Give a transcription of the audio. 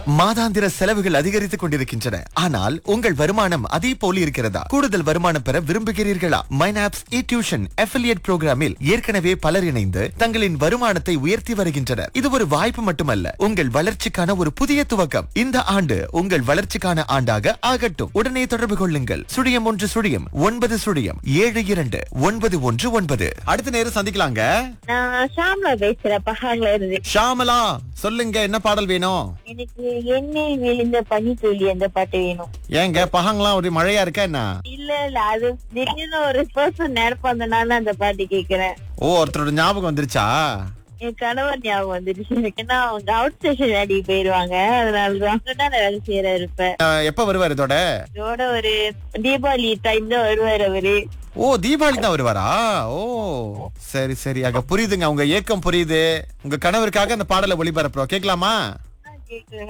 மாதாந்திர செலவுகள் அதிகரித்துக் கொண்டிருக்கின்றன ஆனால் உங்கள் வருமானம் அதே போல் இருக்கிறதா கூடுதல் வருமானம் பெற விரும்புகிறீர்களா மைனாப்ஸ் இ டியூஷன் அஃபிலியேட் புரோகிராமில் ஏற்கனவே பலர் இணைந்து தங்களின் வருமானத்தை உயர்த்தி வருகின்றனர் இது ஒரு வாய்ப்பு மட்டுமல்ல உங்கள் வளர்ச்சிக்கான ஒரு புதிய துவக்கம் இந்த ஆண்டு உங்கள் வளர்ச்சிக்கான ஆண்டாக ஆகட்டும் உடனே தொடர்பு கொள்ளுங்கள் சுழியம் ஒன்று சுழியம் ஒன்பது சுழியம் ஏழு இரண்டு ஒன்பது ஒன்று ஒன்பது அடுத்த நேரம் சந்திக்கலாங்க நான் ஷாம்லா பேசுறேன் பஹாங்ல இருந்து ஷாமலா சொல்லுங்க என்ன பாடல் வேணும் எனக்கு எண்ணெய் விழுந்த பனி துளி அந்த பாட்டு வேணும் ஏங்க பகங்களாம் ஒரு மழையா இருக்கா என்ன இல்ல இல்ல அது திடீர்னு ஒரு பர்சன் நினைப்பந்தனால அந்த பாட்டு கேக்குறேன் ஓ ஒருத்தரோட ஞாபகம் வந்துருச்சா என் கணவர் ஞாபகம் வந்துருச்சு ஏன்னா அவங்க அவுட் ஸ்டேஷன் வேலைக்கு போயிருவாங்க அதனால தான் நான் வேலை செய்யற இருப்பேன் அஹ், எப்ப வருவார் இதோட இதோட ஒரு தீபாவளி டைம் தான் வருவாரு அவரு ஓ தீபாவளி தான் வருவாரா ஓ சரி சரி அங்க புரியுதுங்க உங்க ஏக்கம் புரியுது உங்க கணவருக்காக அந்த பாடலை ஒளிபரப்புறோம் கேட்கலாமா கேக்குறேன்